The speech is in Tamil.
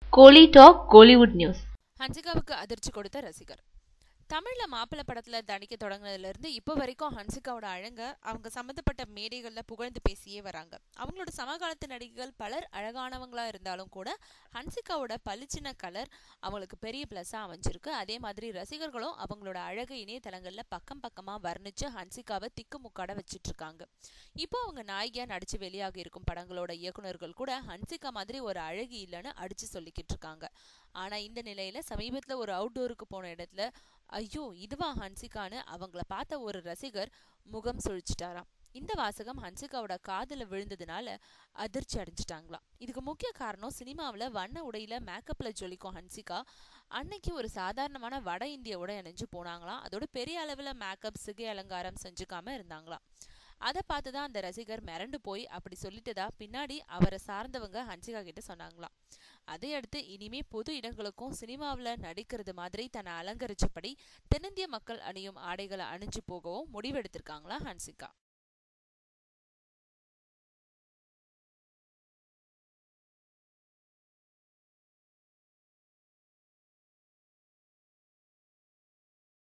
கோலி டாக் கோலிவுட் நியூஸ் ஹன்சிகாவுக்கு அதிர்ச்சி கொடுத்த ரசிகர் தமிழ்ல மாப்பிள்ளை படத்துல நடிக்க தொடங்கினதுல இருந்து இப்போ வரைக்கும் ஹன்சிகாவோட அழங்க அவங்க சம்மந்தப்பட்ட மேடைகள்ல புகழ்ந்து பேசியே வராங்க அவங்களோட சமகாலத்து நடிகைகள் பலர் அழகானவங்களா இருந்தாலும் கூட ஹன்சிகாவோட பளிச்சின கலர் அவங்களுக்கு பெரிய பிளஸ்ஸா அமைஞ்சிருக்கு அதே மாதிரி ரசிகர்களும் அவங்களோட அழகு இணையதளங்கள்ல பக்கம் பக்கமா வர்ணிச்சு ஹன்சிகாவை திக்குமுக்காட வச்சிட்டு இருக்காங்க இப்போ அவங்க நாயகியா நடிச்சு வெளியாகி இருக்கும் படங்களோட இயக்குனர்கள் கூட ஹன்சிகா மாதிரி ஒரு அழகி இல்லைன்னு அடிச்சு சொல்லிக்கிட்டு இருக்காங்க ஆனா இந்த நிலையில சமீபத்துல ஒரு அவுட்டோருக்கு போன இடத்துல ஐயோ இதுவா ஹன்சிகான்னு அவங்கள பார்த்த ஒரு ரசிகர் முகம் சுழிச்சிட்டாராம் இந்த வாசகம் ஹன்சிகாவோட காதுல விழுந்ததுனால அதிர்ச்சி அடைஞ்சிட்டாங்களாம் இதுக்கு முக்கிய காரணம் சினிமாவில் வண்ண உடையில மேக்கப்ல ஜொலிக்கும் ஹன்சிகா அன்னைக்கு ஒரு சாதாரணமான வட இந்திய உடை அணிஞ்சு போனாங்களாம் அதோட பெரிய அளவில் மேக்கப் சிகை அலங்காரம் செஞ்சுக்காம இருந்தாங்களாம் அதை பார்த்து தான் அந்த ரசிகர் மிரண்டு போய் அப்படி சொல்லிட்டதா பின்னாடி அவரை சார்ந்தவங்க ஹன்சிகா கிட்ட சொன்னாங்களாம் அதையடுத்து இனிமே பொது இடங்களுக்கும் சினிமாவில் நடிக்கிறது மாதிரி தன்னை அலங்கரிச்சபடி தென்னிந்திய மக்கள் அணியும் ஆடைகளை அணிஞ்சு போகவும் முடிவெடுத்திருக்காங்களா ஹன்சிகா